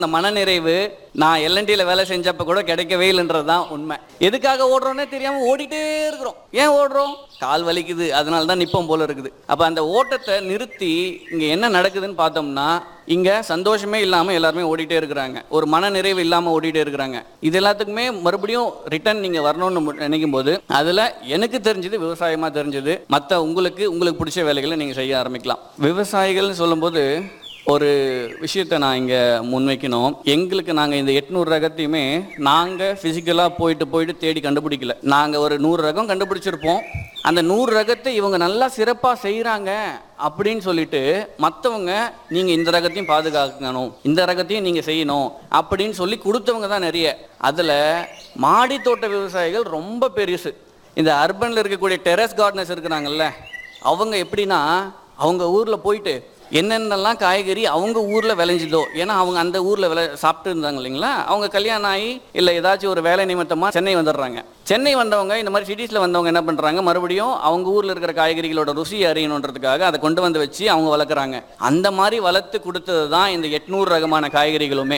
இந்த மனநிறைவு நான் எல்என்டியில் வேலை செஞ்சப்ப கூட கிடைக்கவே இல்லைன்றது தான் உண்மை எதுக்காக ஓடுறோன்னே தெரியாம ஓடிட்டே இருக்கிறோம் ஏன் ஓடுறோம் கால் வலிக்குது அதனால தான் நிப்பம் போல இருக்குது அப்ப அந்த ஓட்டத்தை நிறுத்தி இங்க என்ன நடக்குதுன்னு பார்த்தோம்னா இங்க சந்தோஷமே இல்லாம எல்லாருமே ஓடிட்டே இருக்கிறாங்க ஒரு மன நிறைவு இல்லாம ஓடிட்டே இருக்கிறாங்க இது எல்லாத்துக்குமே மறுபடியும் ரிட்டர்ன் நீங்க வரணும்னு மு- நினைக்கும் போது அதுல எனக்கு தெரிஞ்சது விவசாயமா தெரிஞ்சது மத்த உங்களுக்கு உங்களுக்கு பிடிச்ச வேலைகளை நீங்க செய்ய ஆரம்பிக்கலாம் விவசாயிகள்னு சொல்லும்போது ஒரு விஷயத்தை நான் இங்கே முன்வைக்கணும் எங்களுக்கு நாங்கள் இந்த எட்நூறு ரகத்தையுமே நாங்கள் ஃபிசிக்கலாக போயிட்டு போயிட்டு தேடி கண்டுபிடிக்கல நாங்கள் ஒரு நூறு ரகம் கண்டுபிடிச்சிருப்போம் அந்த நூறு ரகத்தை இவங்க நல்லா சிறப்பாக செய்கிறாங்க அப்படின்னு சொல்லிட்டு மற்றவங்க நீங்கள் இந்த ரகத்தையும் பாதுகாக்கணும் இந்த ரகத்தையும் நீங்கள் செய்யணும் அப்படின்னு சொல்லி கொடுத்தவங்க தான் நிறைய அதில் மாடி தோட்ட விவசாயிகள் ரொம்ப பெருசு இந்த அர்பனில் இருக்கக்கூடிய டெரஸ் கார்டனர்ஸ் இருக்கிறாங்கல்ல அவங்க எப்படின்னா அவங்க ஊரில் போயிட்டு என்னென்னலாம் காய்கறி அவங்க ஊரில் விளைஞ்சுதோ ஏன்னா அவங்க அந்த ஊரில் விளை சாப்பிட்டு இருந்தாங்க இல்லைங்களா அவங்க கல்யாணம் ஆகி இல்லை ஏதாச்சும் ஒரு வேலை நிமித்தமாக சென்னை வந்துடுறாங்க சென்னை வந்தவங்க இந்த மாதிரி சிட்டிஸில் வந்தவங்க என்ன பண்ணுறாங்க மறுபடியும் அவங்க ஊரில் இருக்கிற காய்கறிகளோட ருசி அறியணுன்றதுக்காக அதை கொண்டு வந்து வச்சு அவங்க வளர்க்குறாங்க அந்த மாதிரி வளர்த்து கொடுத்தது தான் இந்த எட்நூறு ரகமான காய்கறிகளுமே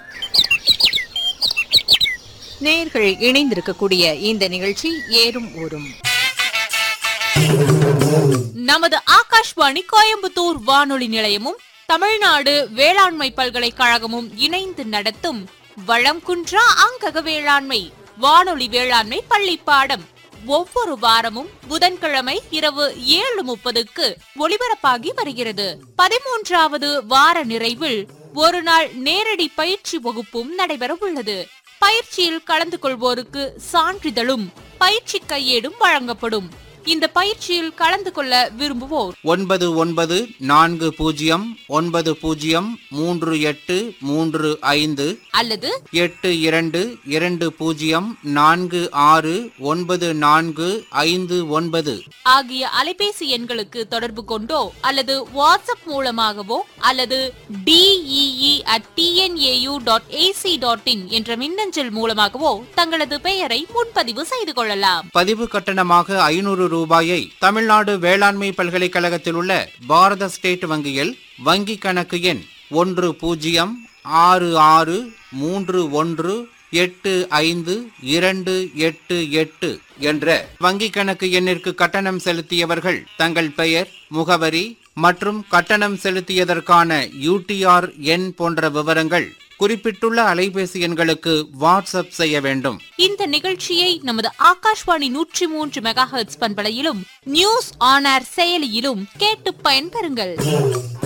நேர்கள் இணைந்திருக்கக்கூடிய இந்த நிகழ்ச்சி ஏறும் ஊரும் நமது ஆகாஷ்வாணி கோயம்புத்தூர் வானொலி நிலையமும் தமிழ்நாடு வேளாண்மை பல்கலைக்கழகமும் இணைந்து நடத்தும் வளம் குன்றா அங்கக வேளாண்மை வானொலி வேளாண்மை பள்ளி பாடம் ஒவ்வொரு வாரமும் புதன்கிழமை இரவு ஏழு முப்பதுக்கு ஒளிபரப்பாகி வருகிறது பதிமூன்றாவது வார நிறைவில் ஒரு நாள் நேரடி பயிற்சி வகுப்பும் நடைபெற உள்ளது பயிற்சியில் கலந்து கொள்வோருக்கு சான்றிதழும் பயிற்சி கையேடும் வழங்கப்படும் இந்த பயிற்சியில் கலந்து கொள்ள விரும்புவோர் ஒன்பது ஒன்பது நான்கு பூஜ்ஜியம் ஒன்பது பூஜ்ஜியம் மூன்று எட்டு மூன்று ஐந்து அல்லது எட்டு இரண்டு இரண்டு பூஜ்ஜியம் நான்கு ஆறு ஒன்பது நான்கு ஐந்து ஒன்பது ஆகிய அலைபேசி எண்களுக்கு தொடர்பு கொண்டோ அல்லது வாட்ஸ்அப் மூலமாகவோ அல்லது D E E at T N A U dot A C dot in என்ற மின்னஞ்சல் மூலமாகவோ தங்களது பெயரை முன்பதிவு செய்து கொள்ளலாம் பதிவு கட்டணமாக ஐநூறு ரூபாயை தமிழ்நாடு வேளாண்மை பல்கலைக்கழகத்தில் உள்ள பாரத ஸ்டேட் வங்கியில் வங்கி கணக்கு எண் ஒன்று பூஜ்ஜியம் ஆறு ஆறு மூன்று ஒன்று எட்டு ஐந்து இரண்டு எட்டு எட்டு என்ற வங்கி கணக்கு எண்ணிற்கு கட்டணம் செலுத்தியவர்கள் தங்கள் பெயர் முகவரி மற்றும் கட்டணம் செலுத்தியதற்கான யூடிஆர் எண் போன்ற விவரங்கள் குறிப்பிட்டுள்ள அலைபேசி எண்களுக்கு வாட்ஸ்அப் செய்ய வேண்டும் இந்த நிகழ்ச்சியை நமது ஆகாஷ்வாணி நூற்றி மூன்று மெகா ஹெர்ட்ஸ் பண்பலையிலும் நியூஸ் ஆன் ஏர் செயலியிலும் கேட்டு பயன்பெறுங்கள்